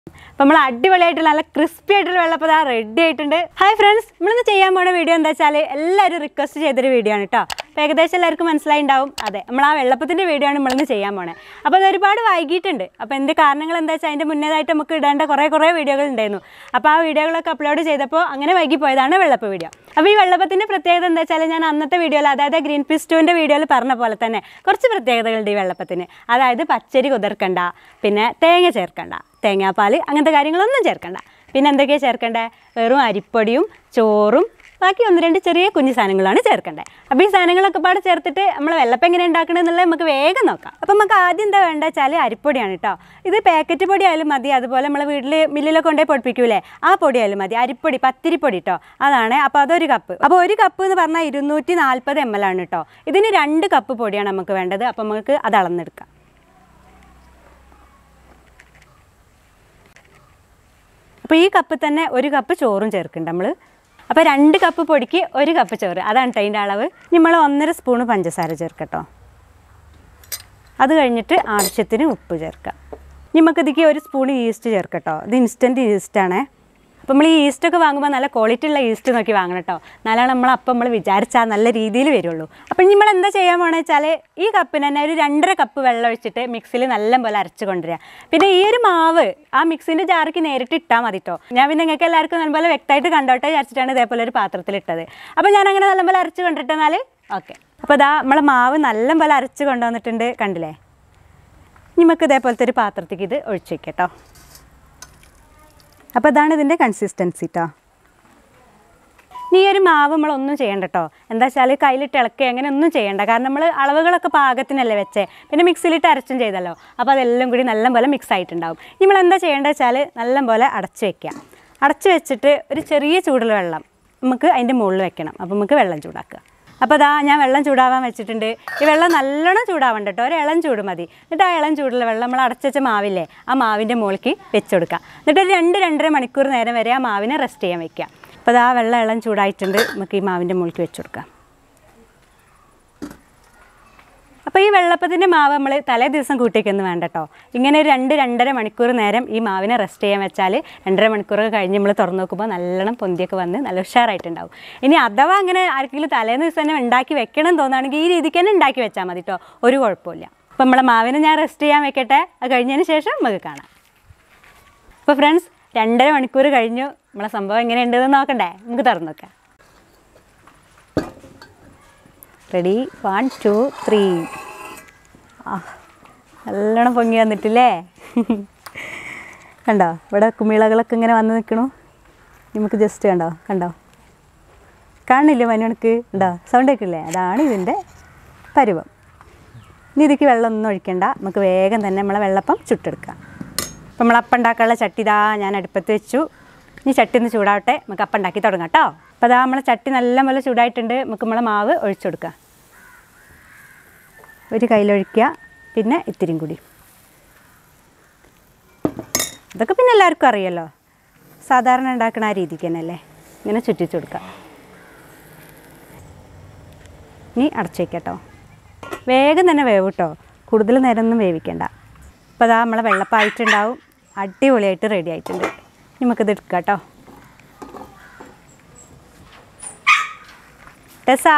അപ്പം നമ്മൾ അടിപൊളിയായിട്ടുള്ള നല്ല ക്രിസ്പി ആയിട്ടുള്ള വെള്ളപ്പത റെഡി ആയിട്ടുണ്ട് ഹായ് ഫ്രണ്ട്സ് നമ്മളിന്ന് ചെയ്യാൻ പോണ വീഡിയോ എന്താ വെച്ചാൽ എല്ലാവരും റിക്വസ്റ്റ് ചെയ്തൊരു വീഡിയോ ആണ് കേട്ടോ അപ്പോൾ ഏകദേശം എല്ലാവർക്കും മനസ്സിലായി ഉണ്ടാവും അതെ നമ്മൾ ആ വെള്ളപ്പത്തിൻ്റെ വീഡിയോ ആണ് നമ്മളിന്ന് ചെയ്യാൻ പോണേ അപ്പോൾ അത് ഒരുപാട് വൈകിട്ടുണ്ട് അപ്പോൾ എന്ത് കാരണങ്ങൾ എന്താ വെച്ചാൽ അതിൻ്റെ മുന്നേതായിട്ട് നമുക്ക് ഇടേണ്ട കുറേ കുറേ വീഡിയോകൾ ഉണ്ടായിരുന്നു അപ്പോൾ ആ വീഡിയോകളൊക്കെ അപ്ലോഡ് ചെയ്തപ്പോൾ അങ്ങനെ വൈകി പോയതാണ് വെള്ളപ്പ് വീഡിയോ അപ്പോൾ ഈ വെള്ളപ്പത്തിൻ്റെ പ്രത്യേകത എന്താ വെച്ചാൽ ഞാൻ അന്നത്തെ വീഡിയോയിൽ അതായത് ഗ്രീൻ പീസ് ടുവിൻ്റെ വീഡിയോയിൽ പറഞ്ഞ പോലെ തന്നെ കുറച്ച് പ്രത്യേകതകളുണ്ട് ഈ വെള്ളപ്പത്തിന് അതായത് പച്ചരി കുതിർക്കണ്ട പിന്നെ തേങ്ങ ചേർക്കണ്ട തേങ്ങാപ്പാൽ അങ്ങനത്തെ കാര്യങ്ങളൊന്നും ചേർക്കണ്ട പിന്നെ എന്തൊക്കെയാണ് ചേർക്കേണ്ടത് വെറും അരിപ്പൊടിയും ചോറും ബാക്കി ഒന്ന് രണ്ട് ചെറിയ കുഞ്ഞു സാധനങ്ങളാണ് ചേർക്കേണ്ടത് അപ്പോൾ ഈ സാധനങ്ങളൊക്കെ പാടെ ചേർത്തിട്ട് നമ്മൾ വെള്ളപ്പം എങ്ങനെ ഉണ്ടാക്കണമെന്നുള്ളത് നമുക്ക് വേഗം നോക്കാം അപ്പോൾ നമുക്ക് ആദ്യം എന്താ വേണ്ടത് വെച്ചാൽ അരിപ്പൊടിയാണ് കേട്ടോ ഇത് പാക്കറ്റ് പൊടി ആയാലും മതി അതുപോലെ നമ്മൾ വീട്ടിൽ മില്ലിലൊക്കെ കൊണ്ടുപോയി പൊടിപ്പിക്കൂലേ ആ പൊടി ആയാലും മതി അരിപ്പൊടി പത്തിരിപ്പൊടി കേട്ടോ അതാണ് അപ്പോൾ അതൊരു കപ്പ് അപ്പോൾ ഒരു കപ്പ് എന്ന് പറഞ്ഞാൽ ഇരുന്നൂറ്റി നാൽപ്പത് എം എൽ ആണ് കേട്ടോ ഇതിന് രണ്ട് കപ്പ് പൊടിയാണ് നമുക്ക് വേണ്ടത് അപ്പോൾ നമുക്ക് അത് അളന്നെടുക്കാം അപ്പോൾ ഈ കപ്പ് തന്നെ ഒരു കപ്പ് ചോറും ചേർക്കുന്നുണ്ട് നമ്മൾ അപ്പോൾ രണ്ട് കപ്പ് പൊടിക്ക് ഒരു കപ്പ് ചോറ് അതാണ് കേട്ടോ അതിൻ്റെ അളവ് നമ്മൾ ഒന്നര സ്പൂണ് പഞ്ചസാര ചേർക്കട്ടോ അത് കഴിഞ്ഞിട്ട് ആവശ്യത്തിന് ഉപ്പ് ചേർക്കാം നമുക്ക് ഇതിക്ക് ഒരു സ്പൂൺ ഈസ്റ്റ് ചേർക്കട്ടോ ഇത് ഇൻസ്റ്റൻറ്റ് ഈസ്റ്റാണേ അപ്പോൾ നമ്മൾ ഈ ഈസ്റ്റൊക്കെ വാങ്ങുമ്പോൾ നല്ല ക്വാളിറ്റി ഉള്ള ഈസ്റ്റ് നോക്കി വാങ്ങണം കേട്ടോ എന്നാലാണ് നമ്മൾ അപ്പം നമ്മൾ വിചാരിച്ചാൽ നല്ല രീതിയിൽ വരുള്ളൂ അപ്പം നമ്മൾ എന്താ ചെയ്യാൻ പോകണമെന്ന് വെച്ചാൽ ഈ കപ്പിന് തന്നെ ഒരു രണ്ടര കപ്പ് വെള്ളം ഒഴിച്ചിട്ട് മിക്സിയിൽ നല്ല പോലെ അരച്ച് കൊണ്ടുവരിക പിന്നെ ഈ ഒരു മാവ് ആ മിക്സിൻ്റെ ജാർക്ക് നേരിട്ട് ഇട്ടാൽ മതി കേട്ടോ ഞാൻ പിന്നെ നിങ്ങൾക്ക് എല്ലാവർക്കും നല്ലപോലെ വ്യക്തമായിട്ട് കണ്ടോട്ടെ വിചാരിച്ചിട്ടാണ് ഇതേപോലെ ഒരു പാത്രത്തിലിട്ടത് അപ്പോൾ ഞാൻ അങ്ങനെ നല്ലപോലെ അരച്ച് കൊണ്ടിട്ടെന്നാൽ ഓക്കെ അപ്പോൾ ഇതാ നമ്മളെ മാവ് നല്ല പോലെ അരച്ച് കൊണ്ടുവന്നിട്ടുണ്ട് കണ്ടില്ലേ നമുക്ക് ഇതേപോലത്തെ ഒരു പാത്രത്തേക്ക് ഇത് ഒഴിച്ച് വയ്ക്കാം കേട്ടോ അപ്പോൾ ഇതാണ് ഇതിൻ്റെ കൺസിസ്റ്റൻസി കേട്ടോ നീ ഈ ഒരു മാവ് നമ്മളൊന്നും ചെയ്യണ്ട കേട്ടോ എന്താ വെച്ചാൽ കയ്യിലിട്ട് ഇളക്കുക അങ്ങനെ ഒന്നും ചെയ്യണ്ട കാരണം നമ്മൾ അളവുകളൊക്കെ പാകത്തിനല്ലേ വെച്ചേ പിന്നെ മിക്സിയിലിട്ട് അരച്ചും ചെയ്തല്ലോ അപ്പോൾ അതെല്ലാം കൂടി നല്ലപോലെ മിക്സ് ആയിട്ടുണ്ടാവും നമ്മൾ എന്താ ചെയ്യേണ്ടത് വെച്ചാൽ നല്ലപോലെ അടച്ച് വെക്കുക അടച്ച് വെച്ചിട്ട് ഒരു ചെറിയ ചൂടുള്ള വെള്ളം നമുക്ക് അതിൻ്റെ മുകളിൽ വെക്കണം അപ്പോൾ നമുക്ക് വെള്ളം ചൂടാക്കുക അപ്പോൾ അതാ ഞാൻ വെള്ളം ചൂടാവാൻ വെച്ചിട്ടുണ്ട് ഈ വെള്ളം നല്ലോണം ചൂടാവണ്ട കേട്ടോ ഒരു ഇളം ചൂട് മതി എന്നിട്ട് ആ ഇളം ചൂടുള്ള വെള്ളം നമ്മൾ അടച്ചുവെച്ച മാവില്ലേ ആ മാവിൻ്റെ മുകളിലേക്ക് വെച്ച് കൊടുക്കുക എന്നിട്ട് ഒരു രണ്ട് രണ്ടര മണിക്കൂർ നേരം വരെ ആ മാവിനെ റെസ്റ്റ് ചെയ്യാൻ വെക്കുക അപ്പോൾ അതാ വെള്ളം ഇളം ചൂടായിട്ടുണ്ട് നമുക്ക് ഈ മാവിൻ്റെ മുകളിലേക്ക് വെച്ച് കൊടുക്കാം അപ്പോൾ ഈ വെള്ളപ്പത്തിൻ്റെ മാവ് നമ്മൾ തലേ ദിവസം കൂട്ടിക്കൊന്നും വേണ്ട കേട്ടോ ഇങ്ങനെ ഒരു രണ്ട് രണ്ടര മണിക്കൂർ നേരം ഈ മാവിനെ റെസ്റ്റ് ചെയ്യാൻ വെച്ചാൽ രണ്ടര മണിക്കൂറൊക്കെ കഴിഞ്ഞ് നമ്മൾ തുറന്ന് നോക്കുമ്പോൾ നല്ലോണം പൊന്തിയൊക്കെ വന്ന് നല്ല ഉഷാറായിട്ടുണ്ടാവും ഇനി അഥവാ അങ്ങനെ ആർക്കെങ്കിലും തലേന്ന് ദിവസം തന്നെ ഉണ്ടാക്കി വെക്കണം തോന്നുകയാണെങ്കിൽ ഈ രീതിക്ക് തന്നെ ഉണ്ടാക്കി വെച്ചാൽ മതി കേട്ടോ ഒരു കുഴപ്പമില്ല അപ്പോൾ നമ്മളെ മാവിനെ ഞാൻ റെസ്റ്റ് ചെയ്യാൻ വെക്കട്ടെ അത് കഴിഞ്ഞതിന് ശേഷം നമുക്ക് കാണാം അപ്പോൾ ഫ്രണ്ട്സ് രണ്ടര മണിക്കൂർ കഴിഞ്ഞു നമ്മളെ സംഭവം എങ്ങനെയുണ്ടെന്ന് നോക്കണ്ടേ നമുക്ക് തുറന്നു നോക്കാം റെഡി വൺ ടു ത്രീ ആ നല്ലോണം പൊങ്ങി വന്നിട്ടില്ലേ കണ്ടോ ഇവിടെ കുമിളകളൊക്കെ ഇങ്ങനെ വന്ന് നിൽക്കണു നമുക്ക് ജസ്റ്റ് കണ്ടോ കണ്ടോ കാണില്ലേ മനുവണക്ക് ഉണ്ടോ സൗണ്ട് കേൾക്കില്ലേ അതാണ് ഇതിൻ്റെ പരുവം ഇനി ഇതിക്ക് വെള്ളമൊന്നും ഒഴിക്കണ്ട നമുക്ക് വേഗം തന്നെ നമ്മളെ വെള്ളപ്പം ചുട്ടെടുക്കാം അപ്പം നമ്മൾ അപ്പം ഉണ്ടാക്കാനുള്ള ചട്ടി ഇതാ ഞാൻ അടുപ്പത്ത് വെച്ചു ഇനി ചട്ടി ഒന്ന് ചൂടാവട്ടെ നമുക്ക് അപ്പം ഉണ്ടാക്കി തുടങ്ങാം കേട്ടോ അപ്പോൾ അതാ നമ്മളെ ചട്ടി നല്ല പോലെ ചൂടായിട്ടുണ്ട് നമുക്ക് നമ്മളെ മാവ് ഒഴിച്ചു കൊടുക്കാം ഒരു കയ്യിലൊഴിക്കുക പിന്നെ ഇത്തിരിയും കൂടി ഇതൊക്കെ പിന്നെ എല്ലാവർക്കും അറിയാലോ സാധാരണ ഉണ്ടാക്കുന്ന ആ രീതിക്ക് തന്നെയല്ലേ ഇങ്ങനെ ചുറ്റിച്ചു കൊടുക്കാം ഇനി അടച്ചു വയ്ക്കട്ടോ വേഗം തന്നെ വേവ് കേട്ടോ കൂടുതൽ നേരമൊന്നും വേവിക്കണ്ട അപ്പോൾ അതാ നമ്മളെ വെള്ളപ്പായിട്ടുണ്ടാവും അടിപൊളിയായിട്ട് റെഡി ആയിട്ടുണ്ട് ഇനി നമുക്കിത് എടുക്കാം കേട്ടോ ടെസാ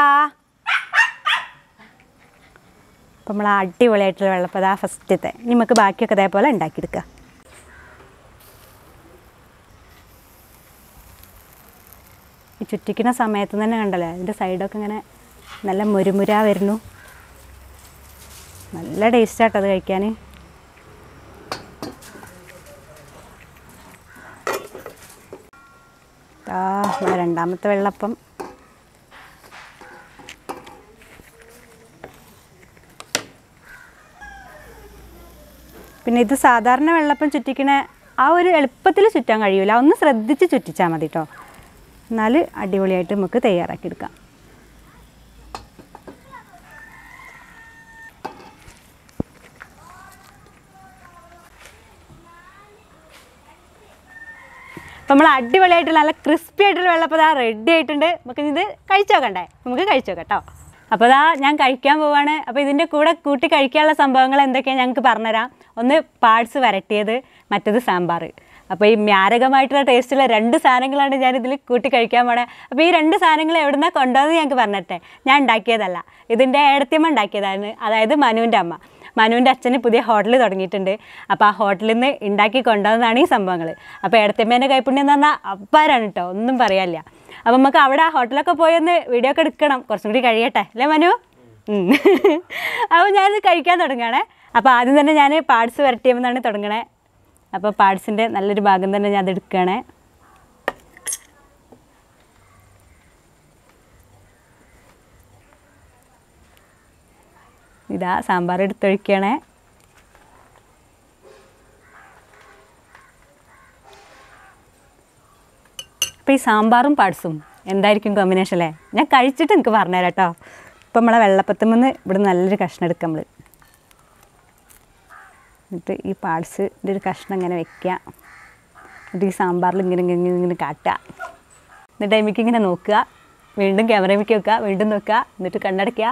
അപ്പോൾ നമ്മൾ അടിപൊളിയായിട്ടുള്ള വെള്ളപ്പം അതാ ഫസ്റ്റത്തെ ഇനി നമുക്ക് ബാക്കിയൊക്കെ അതേപോലെ ഉണ്ടാക്കിയെടുക്കുക ഈ ചുറ്റിക്കുന്ന സമയത്ത് തന്നെ കണ്ടല്ലോ അതിൻ്റെ സൈഡൊക്കെ ഇങ്ങനെ നല്ല മുരുമുര വരുന്നു നല്ല ടേസ്റ്റാട്ടോ അത് കഴിക്കാൻ ആ നമ്മുടെ രണ്ടാമത്തെ വെള്ളപ്പം പിന്നെ ഇത് സാധാരണ വെള്ളപ്പം ചുറ്റിക്കണ ആ ഒരു എളുപ്പത്തിൽ ചുറ്റാൻ കഴിയൂല ഒന്ന് ശ്രദ്ധിച്ച് ചുറ്റിച്ചാൽ മതി കേട്ടോ എന്നാൽ അടിപൊളിയായിട്ട് നമുക്ക് തയ്യാറാക്കിയെടുക്കാം അപ്പം നമ്മൾ അടിപൊളിയായിട്ടുള്ള നല്ല ക്രിസ്പി ആയിട്ടുള്ള വെള്ളപ്പം ഇതാ റെഡി ആയിട്ടുണ്ട് നമുക്ക് ഇത് കഴിച്ചു നോക്കണ്ടേ നമുക്ക് കഴിച്ചു നോക്കാം കേട്ടോ അപ്പോൾ ഇതാ ഞാൻ കഴിക്കാൻ പോവാണ് അപ്പോൾ ഇതിൻ്റെ കൂടെ കൂട്ടി കഴിക്കാനുള്ള സംഭവങ്ങൾ എന്തൊക്കെയാണ് ഞങ്ങൾക്ക് പറഞ്ഞുതരാം ഒന്ന് പാഴ്സ് വരട്ടിയത് മറ്റത് സാമ്പാർ അപ്പോൾ ഈ മാരകമായിട്ടുള്ള ടേസ്റ്റുള്ള രണ്ട് സാധനങ്ങളാണ് ഞാൻ ഇതിൽ കൂട്ടി കഴിക്കാൻ പോണേ അപ്പോൾ ഈ രണ്ട് സാധനങ്ങൾ എവിടുന്നാണ് കൊണ്ടുവന്ന് ഞങ്ങൾക്ക് പറഞ്ഞിട്ടെ ഞാൻ ഉണ്ടാക്കിയതല്ല ഇതിൻ്റെ ഏടത്തിയമ്മ ഉണ്ടാക്കിയതാണ് അതായത് മനുവിൻ്റെ അമ്മ മനുവിൻ്റെ അച്ഛന് പുതിയ ഹോട്ടൽ തുടങ്ങിയിട്ടുണ്ട് അപ്പോൾ ആ ഹോട്ടലിൽ നിന്ന് ഉണ്ടാക്കി കൊണ്ടുവന്നതാണ് ഈ സംഭവങ്ങൾ അപ്പോൾ ഏടത്തിയമ്മേൻ്റെ കൈപ്പുണ്യം എന്ന് പറഞ്ഞാൽ അപ്പാരാണ് കേട്ടോ ഒന്നും പറയാനില്ല അപ്പോൾ നമുക്ക് അവിടെ ആ ഹോട്ടലൊക്കെ പോയി ഒന്ന് വീഡിയോ ഒക്കെ എടുക്കണം കുറച്ചും കൂടി കഴിയട്ടെ അല്ലേ മനു ഉം. അപ്പോൾ ഞാനിത് കഴിക്കാൻ തുടങ്ങുകയാണേ അപ്പോൾ ആദ്യം തന്നെ ഞാൻ പാർട്സ് വരട്ടിയെന്നാണ് തുടങ്ങണേ അപ്പോൾ പാർട്സിൻ്റെ നല്ലൊരു ഭാഗം തന്നെ ഞാൻ അത് എടുക്കുകയാണേ ഇതാ സാമ്പാർ എടുത്തൊഴിക്കണേ അപ്പോൾ ഈ സാമ്പാറും പാട്സും എന്തായിരിക്കും കോമ്പിനേഷൻ അല്ലേ ഞാൻ കഴിച്ചിട്ട് എനിക്ക് പറഞ്ഞുതരാം കേട്ടോ ഇപ്പം നമ്മളെ വെള്ളപ്പത്തുമെന്ന് ഇവിടെ നല്ലൊരു കഷ്ണം എടുക്കാം നമ്മൾ എന്നിട്ട് ഈ പാട്സിൻ്റെ ഒരു കഷ്ണം ഇങ്ങനെ വെക്കുക എന്നിട്ട് ഈ സാമ്പാറിൽ ഇങ്ങനെ ഇങ്ങനെ ഇങ്ങനെ ഇങ്ങനെ കാട്ടുക എന്നിട്ട് അതിലേക്ക് ഇങ്ങനെ നോക്കുക വീണ്ടും ക്യാമറയിലേക്ക് വെക്കുക വീണ്ടും നോക്കുക എന്നിട്ട് കണ്ണടയ്ക്കുക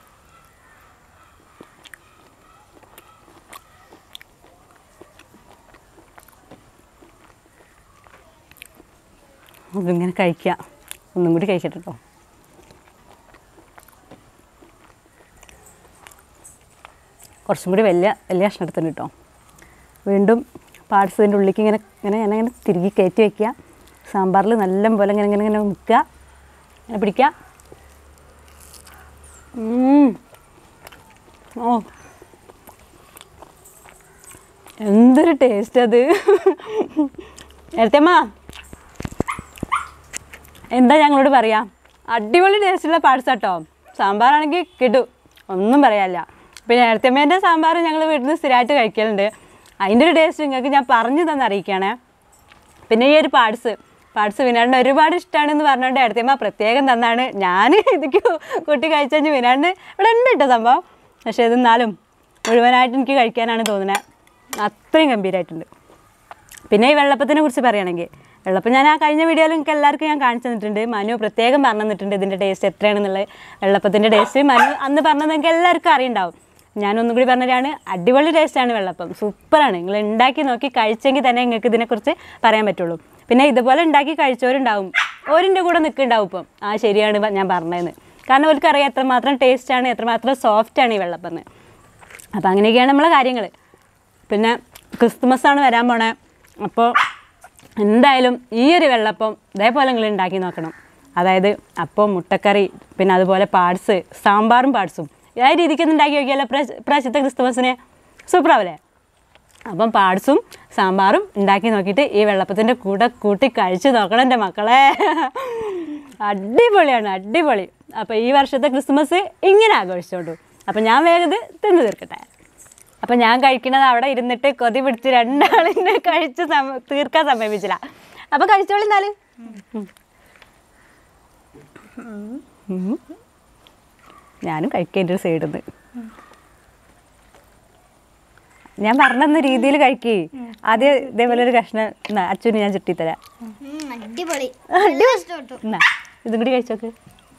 അതിങ്ങനെ കഴിക്കുക ഒന്നും കൂടി കഴിക്കട്ടെ കേട്ടോ കുറച്ചും കൂടി വലിയ വലിയ കഷ്ണം എടുത്തിട്ടുണ്ട് കേട്ടോ വീണ്ടും പാർട്സ് ഇതിൻ്റെ ഉള്ളിലേക്ക് ഇങ്ങനെ ഇങ്ങനെ ഇങ്ങനെ ഇങ്ങനെ തിരികെ കയറ്റി വയ്ക്കുക സാമ്പാറിൽ നല്ല പോലെ ഇങ്ങനെ ഇങ്ങനെ ഇങ്ങനെ മുക്കുക ഇങ്ങനെ പിടിക്കുക ഉം. ഓ എന്തൊരു ടേസ്റ്റ് അത് നേരത്തെമ്മ എന്താ ഞങ്ങളോട് പറയാ അടിപൊളി ടേസ്റ്റുള്ള പാർട്സ് കേട്ടോ സാമ്പാറാണെങ്കിൽ കിട്ടും ഒന്നും പറയാനില്ല പിന്നെ നേരത്തെമ്മേൻ്റെ സാമ്പാർ ഞങ്ങൾ വീട്ടിൽ നിന്ന് സ്ഥിരമായിട്ട് കഴിക്കലുണ്ട് അതിൻ്റെ ഒരു ടേസ്റ്റ് നിങ്ങൾക്ക് ഞാൻ പറഞ്ഞു തന്നെ അറിയിക്കുകയാണേ പിന്നെ ഈ ഒരു പാർട്സ് പാർട്സ് വിനാടിന് ഒരുപാട് ഇഷ്ടമാണെന്ന് പറഞ്ഞുകൊണ്ട് അടുത്തമ്മ പ്രത്യേകം തന്നാണ് ഞാൻ ഇതിക്ക് കൂട്ടി കഴിച്ചു വിനാടിന് ഇവിടെ ഉണ്ട് കേട്ടോ സംഭവം പക്ഷേ ഇതെന്നാലും മുഴുവനായിട്ട് എനിക്ക് കഴിക്കാനാണ് തോന്നുന്നത് അത്രയും ഗംഭീരമായിട്ടുണ്ട് പിന്നെ ഈ വെള്ളപ്പത്തിനെ കുറിച്ച് പറയുകയാണെങ്കിൽ വെള്ളപ്പം ഞാൻ ആ കഴിഞ്ഞ വീഡിയോയിൽ നിങ്ങൾക്ക് എല്ലാവർക്കും ഞാൻ കാണിച്ചു തന്നിട്ടുണ്ട് മനു പ്രത്യേകം പറഞ്ഞു തന്നിട്ടുണ്ട് ഇതിൻ്റെ ടേസ്റ്റ് എത്രയാണെന്നുള്ളത് വെള്ളപ്പത്തിൻ്റെ ടേസ്റ്റ് മനു അന്ന് പറഞ്ഞത് നിങ്ങൾക്ക് എല്ലാവർക്കും അറിയുണ്ടാവും ഞാനൊന്നും കൂടി പറഞ്ഞതാണ് അടിപൊളി ടേസ്റ്റാണ് വെള്ളപ്പം സൂപ്പറാണ് നിങ്ങൾ ഉണ്ടാക്കി നോക്കി കഴിച്ചെങ്കിൽ തന്നെ നിങ്ങൾക്ക് ഇതിനെക്കുറിച്ച് പറയാൻ പറ്റുള്ളൂ പിന്നെ ഇതുപോലെ ഉണ്ടാക്കി കഴിച്ചവരുണ്ടാവും ഓരിൻ്റെ കൂടെ നിൽക്കുന്നുണ്ടാവും ഇപ്പം ആ ശരിയാണ് പ- ഞാൻ പറഞ്ഞതെന്ന് കാരണം അവർക്ക് അറിയാം എത്രമാത്രം ടേസ്റ്റാണ് എത്രമാത്രം സോഫ്റ്റാണ് ഈ വെള്ളപ്പം എന്ന് അപ്പോൾ അങ്ങനെയൊക്കെയാണ് നമ്മളെ കാര്യങ്ങൾ പിന്നെ ക്രിസ്മസ് ആണ് വരാൻ പോണേ അപ്പോൾ എന്തായാലും ഈ ഒരു വെള്ളപ്പം ഇതേപോലെ നിങ്ങൾ ഉണ്ടാക്കി നോക്കണം അതായത് അപ്പം മുട്ടക്കറി പിന്നെ അതുപോലെ പാഡ്സ് സാമ്പാറും പാഡ്സും ആ രീതിക്ക് ഒന്ന് ഉണ്ടാക്കി നോക്കിയാലോ പ്രാവശ്യ- പ്രാവശ്യത്തെ ക്രിസ്തുമസിന് സൂപ്പറാവില്ലേ അപ്പം പാഡ്സും സാമ്പാറും ഉണ്ടാക്കി നോക്കിയിട്ട് ഈ വെള്ളപ്പത്തിൻ്റെ കൂടെ കൂട്ടി കഴിച്ച് നോക്കണം എൻ്റെ മക്കളെ അടിപൊളിയാണ് അടിപൊളി അപ്പോൾ ഈ വർഷത്തെ ക്രിസ്മസ് ഇങ്ങനെ ആഘോഷിച്ചോണ്ടു അപ്പം ഞാൻ വേഗം ഇത് തിന്നു തീർക്കട്ടെ അപ്പം ഞാൻ കഴിക്കണത് അവിടെ ഇരുന്നിട്ട് കൊതി പിടിച്ച് രണ്ടാളിനെ കഴിച്ച് സമ തീർക്കാൻ സമീപിച്ചില്ല അപ്പം കഴിച്ചോളി എന്നാല് ഉം. ഞാനും കഴിക്കേണ്ട ഒരു സൈഡിൽ നിന്ന് ഞാൻ പറഞ്ഞ രീതിയിൽ കഴിക്കേ ആദ്യം ഇതേപോലെ ഒരു കഷ്ണം എന്നാ അച്ഛന് ഞാൻ ചുട്ടിത്തരാം ഉം, അടിപൊളി ഇഷ്ടപ്പെട്ടു എന്നാ ഇതും കൂടി കഴിച്ചോക്ക്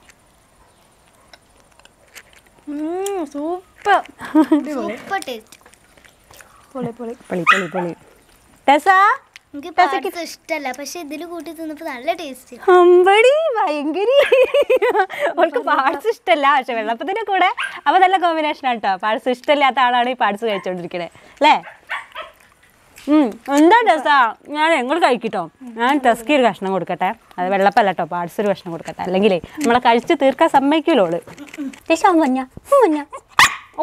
സൂപ്പർ സൂപ്പർ ടേസ്റ്റ് പൊളി പൊളി പൊളി പൊളി പൊളി ടെസാ എനിക്ക് പാർട്സ് ഇഷ്ടമല്ല പക്ഷെ ഇതിൽ കൂട്ടി തിന്നപ്പോ നല്ല ടേസ്റ്റ് അമ്പടി ഭയങ്കര അവൾക്ക് പാർട്സ് ഇഷ്ടമല്ല പക്ഷെ വെള്ളപ്പത്തിന്റെ കൂടെ അപ്പൊ നല്ല കോമ്പിനേഷൻ ആട്ടോ പാർട്സ് ഇഷ്ടമില്ലാത്ത ആളാണ് ഈ പാർട്സ് കഴിച്ചോണ്ടിരിക്കണേ അല്ലേ ഉം, എന്താ ടെസാ ഞാൻ എങ്ങോട്ട് കഴിക്കട്ടോ ഞാൻ ടെസ്കി ഒരു കഷ്ണം കൊടുക്കട്ടെ അത് വെള്ളപ്പല്ല കേട്ടോ പാർട്സ് ഒരു കഷ്ണം കൊടുക്കട്ടെ അല്ലെങ്കിൽ നമ്മളെ കഴിച്ച് തീർക്കാൻ സമ്മതിക്കൂലോ ഓള് ടെസ മഞ്ഞ മഞ്ഞ ഓ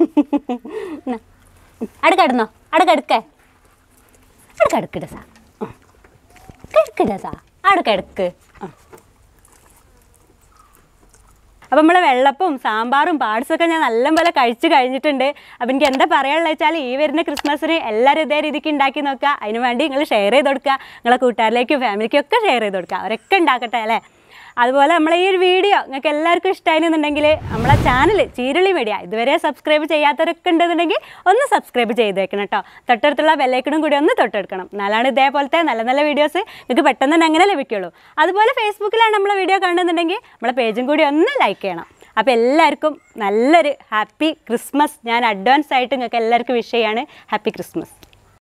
അടുക്കടുന്നോ അടുക്കടുക്കേ അടുക്കടുക്ക് ടെസ കിടക്ക് രസാ അവിടെ കിടക്ക് അപ്പം നമ്മൾ വെള്ളപ്പും സാമ്പാറും പാർട്സൊക്കെ ഞാൻ നല്ലപോലെ കഴിച്ച് കഴിഞ്ഞിട്ടുണ്ട് അപ്പം എനിക്ക് എന്താ പറയാനുള്ളത് വെച്ചാൽ ഈ വരുന്ന ക്രിസ്മസിന് എല്ലാവരും ഇതേ രീതിക്ക് ഉണ്ടാക്കി നോക്കുക അതിന് വേണ്ടി നിങ്ങൾ ഷെയർ ചെയ്ത് കൊടുക്കുക നിങ്ങളെ കൂട്ടുകാരിലേക്കും ഫാമിലിക്കും ഒക്കെ ഷെയർ ചെയ്ത് കൊടുക്കുക അവരൊക്കെ ഉണ്ടാക്കട്ടെ അല്ലേ അതുപോലെ നമ്മളെ ഈ ഒരു വീഡിയോ നിങ്ങൾക്ക് എല്ലാവർക്കും ഇഷ്ടമായിരുന്നുണ്ടെങ്കിൽ നമ്മളെ ചാനൽ ചീരളി മീഡിയ ഇതുവരെ സബ്സ്ക്രൈബ് ചെയ്യാത്തവരൊക്കെ ഉണ്ടെന്നുണ്ടെങ്കിൽ ഒന്ന് സബ്സ്ക്രൈബ് ചെയ്ത് വെക്കണം കേട്ടോ തൊട്ടടുത്തുള്ള ബെല്ലൈക്കണും കൂടി ഒന്ന് തൊട്ടെടുക്കണം എന്നാലാണ് ഇതേപോലത്തെ നല്ല നല്ല വീഡിയോസ് നിങ്ങൾക്ക് പെട്ടെന്ന് തന്നെ അങ്ങനെ ലഭിക്കുള്ളൂ അതുപോലെ ഫേസ്ബുക്കിലാണ് നമ്മളെ വീഡിയോ കാണുന്നുണ്ടെങ്കിൽ നമ്മളെ പേജും കൂടി ഒന്ന് ലൈക്ക് ചെയ്യണം അപ്പോൾ എല്ലാവർക്കും നല്ലൊരു ഹാപ്പി ക്രിസ്മസ് ഞാൻ അഡ്വാൻസ് ആയിട്ട് നിങ്ങൾക്ക് എല്ലാവർക്കും വിഷ് ചെയ്യാണ് ഹാപ്പി ക്രിസ്മസ്